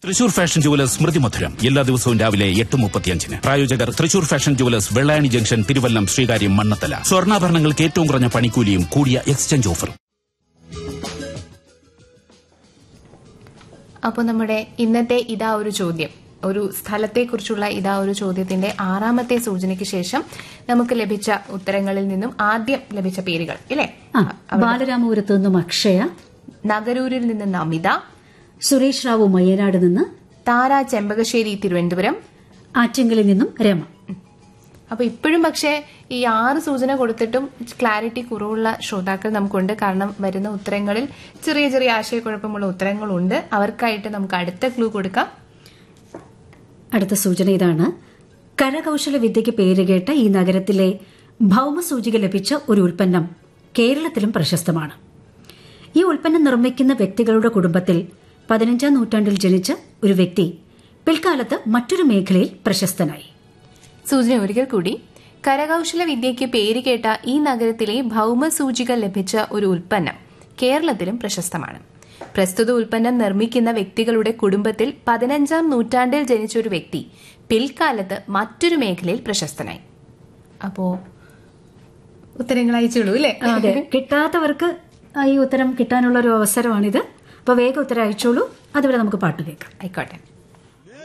Thrissur fashion jewellers സ്മൃതി മധുരം എല്ലാ ദിവസവും രാവിലെ എട്ട് മുപ്പത്തിയഞ്ചിന് പ്രായോജകർ Thrissur fashion jewellers Vellayani junction Thiruvallam Sreekaryam Mannathala സ്വർണ്ണാഭരണങ്ങൾക്ക് ഏറ്റവും കുറഞ്ഞ പണിക്കൂലിയും കൂടിയ എക്സ്ചേഞ്ച് ഓഫറും അപ്പോൾ നമ്മുടെ ഇന്നത്തെ ഇതാ ഒരു ചോദ്യം ഒരു സ്ഥലത്തെക്കുറിച്ചുള്ള ഇതാ ഒരു ചോദ്യത്തിന്റെ ആറാമത്തെ സൂചനയ്ക്ക് ശേഷം നമുക്ക് ലഭിച്ച ഉത്തരങ്ങളിൽ നിന്നും ആദ്യം ലഭിച്ച പേരുകൾ ഇല്ലേ ആ ബാലരാമപുരത്ത് നിന്നും അക്ഷയ നഗരൂരിൽ നിന്ന് നമിത സുരേഷ് റാവു മയ്യനാട് നിന്ന് താര ചെമ്പകശ്ശേരി തിരുവനന്തപുരം ആറ്റിങ്കലിൽ നിന്നും രമ അപ്പൊ ഇപ്പോഴും പക്ഷേ ഈ ആറ് സൂചന കൊടുത്തിട്ടും ക്ലാരിറ്റി കുറവുള്ള ശ്രോതാക്കൾ നമുക്കുണ്ട് കാരണം വരുന്ന ഉത്തരങ്ങളിൽ ചെറിയ ചെറിയ ആശയക്കുഴപ്പമുള്ള ഉത്തരങ്ങളുണ്ട് അവർക്കായിട്ട് നമുക്ക് അടുത്ത ക്ലൂ കൊടുക്കാം അടുത്ത സൂചന ഇതാണ് കരകൌശല വിദ്യയ്ക്ക് പേരുകേട്ട ഈ നഗരത്തിലെ ഭൗമസൂചിക ലഭിച്ച ഒരു ഉൽപ്പന്നം കേരളത്തിലും പ്രശസ്തമാണ് ഈ ഉൽപ്പന്നം നിർമ്മിക്കുന്ന വ്യക്തികളുടെ കുടുംബത്തിൽ പതിനഞ്ചാം നൂറ്റാണ്ടിൽ ജനിച്ച ഒരു വ്യക്തി പിൽക്കാലത്ത് മറ്റൊരു മേഖലയിൽ പ്രശസ്തനായി സൂചന ഒരിക്കൽ കൂടി കരകൌശല വിദ്യയ്ക്ക് പേരുകേട്ട ഈ നഗരത്തിലെ ഭൗമസൂചിക ലഭിച്ച ഒരു ഉൽപ്പന്നം കേരളത്തിലും പ്രശസ്തമാണ് പ്രസ്തുത ഉൽപ്പന്നം നിർമ്മിക്കുന്ന വ്യക്തികളുടെ കുടുംബത്തിൽ പതിനഞ്ചാം നൂറ്റാണ്ടിൽ ജനിച്ച ഒരു വ്യക്തി പിൽക്കാലത്ത് മറ്റൊരു മേഖലയിൽ പ്രശസ്തനായി അപ്പോ ഉത്തരങ്ങൾ അയച്ചോളൂ അല്ലേ അതെ കിട്ടാത്തവർക്ക് ഈ ഉത്തരം കിട്ടാനുള്ള ഒരു അവസരമാണിത് അപ്പൊ വേഗം ഉത്തരം അയച്ചോളൂ അതുവരെ നമുക്ക് പാട്ട് കേൾക്കാം ആയിക്കോട്ടെ